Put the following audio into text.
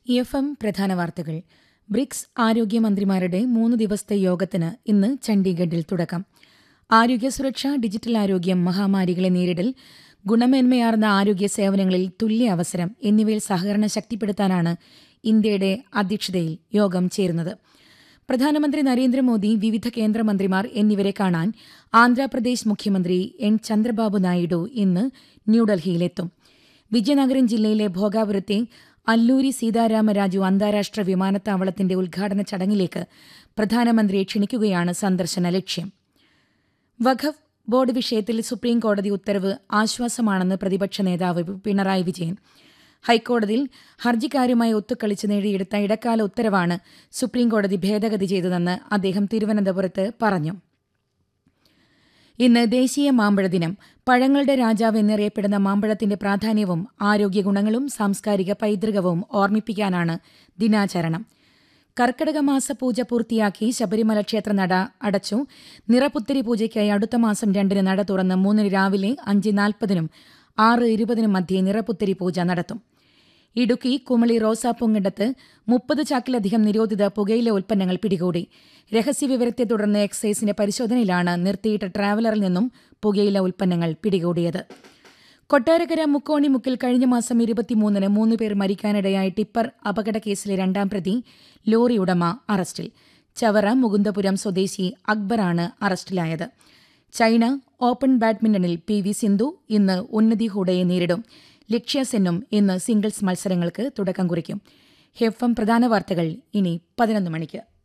F M പ്രധാന വാർത്തകൾ BRICS ആരോഗ്യമന്ത്രിമാരുടെ മൂന്ന് ദിവസത്തെ യോഗത്തിന് ഇന്ന് ചണ്ഡീഗഡിൽ തുടക്കം ആരോഗ്യ സുരക്ഷ ഡിജിറ്റൽ ആരോഗ്യം മഹാമാരികളെ നേരിടൽ ഗുണമേന്മയാർന്ന ആരോഗ്യ സേവനങ്ങളിൽ തുല്യ അവസരം എന്നിവയിൽ സഹകരണം ശക്തിപ്പെടുത്താനാണ് ഇന്ത്യയുടെ അധ്യക്ഷതയിൽ യോഗം ചേരുന്നത് പ്രധാനമന്ത്രി നരേന്ദ്രമോദി വിവിധ കേന്ദ്രമന്ത്രിമാർ എന്നിവരെ കാണാൻ ആന്ധ്രാപ്രദേശ് മുഖ്യമന്ത്രി എൻ ചന്ദ്രബാബു നായിഡു ഇന്ന് ന്യൂഡൽഹിയിലെത്തും വിജയനഗരം ജില്ലയിലെ ഭോഗാപുരത്തെ അല്ലൂരി സീതാരാമരാജു അന്താരാഷ്ട്ര വിമാനത്താവളത്തിന്റെ ഉദ്ഘാടന ചടങ്ങിലേക്ക് പ്രധാനമന്ത്രിയെ ക്ഷണിക്കുകയാണ് സന്ദർശന ലക്ഷ്യം വഖഫ് ബോർഡ് വിഷയത്തിൽ സുപ്രീം കോടതി ഉത്തരവ് ആശ്വാസമാണെന്ന് പ്രതിപക്ഷ നേതാവ് പിണറായി വിജയൻ ഹൈക്കോടതിയിൽ ഹർജിക്കാരുമായി ഒത്തുകളിച്ച് നേടിയെടുത്ത ഇടക്കാല ഉത്തരവാണ് സുപ്രീംകോടതി ഭേദഗതി ചെയ്തതെന്ന് അദ്ദേഹം തിരുവനന്തപുരത്ത് പറഞ്ഞു ഇന്ന് ദേശീയ മാമ്പഴ ദിനം പഴങ്ങളുടെ രാജാവ് എന്നറിയപ്പെടുന്ന മാമ്പഴത്തിന്റെ പ്രാധാന്യവും ആരോഗ്യ ഗുണങ്ങളും സാംസ്കാരിക പൈതൃകവും ഓർമ്മിപ്പിക്കാനാണ് ദിനാചരണം കർക്കിടക മാസ പൂജ പൂർത്തിയാക്കി ശബരിമല ക്ഷേത്ര നട അടച്ചു നിറപുത്തരി പൂജയ്ക്കായി അടുത്ത മാസം രണ്ടിന് നട തുറന്ന് മൂന്നിന് രാവിലെ അഞ്ച് നാൽപ്പതിനും ആറ് ഇരുപതിനും മധ്യേ നിറപുത്തരി പൂജ നടത്തും ഇടുക്കി കുമളി റോസാപ്പൊങ്കണ്ടത്ത് മുപ്പത് ചാക്കിലധികം നിരോധിത പുകയില ഉൽപ്പന്നങ്ങൾ പിടികൂടി രഹസ്യവിവരത്തെ തുടർന്ന് എക്സൈസിന്റെ പരിശോധനയിലാണ് നിർത്തിയിട്ട ട്രാവലറിൽ നിന്നും പുകയില ഉൽപ്പന്നങ്ങൾ പിടികൂടിയത് കൊട്ടാരക്കര മുക്കോണിമുക്കിൽ കഴിഞ്ഞ മാസം ഇരുപത്തിമൂന്നിന് മൂന്ന് പേർ മരിക്കാനിടയായ ടിപ്പർ അപകട കേസിലെ രണ്ടാം പ്രതി ലോറി ഉടമ അറസ്റ്റിൽ ചവറ മുകുന്ദപുരം സ്വദേശി അക്ബറാണ് അറസ്റ്റിലായത് ചൈന ഓപ്പൺ ബാഡ്മിന്റണിൽ പി വി സിന്ധു ഇന്ന് ഉന്നതി ഹൂഡയെ നേരിടും ലക്ഷ്യ സെന്നും ഇന്ന് സിംഗിൾസ് മത്സരങ്ങൾക്ക് തുടക്കം കുറിക്കും ഹെഫം പ്രധാന വാർത്തകൾ ഇനി പതിനൊന്ന് മണിക്ക്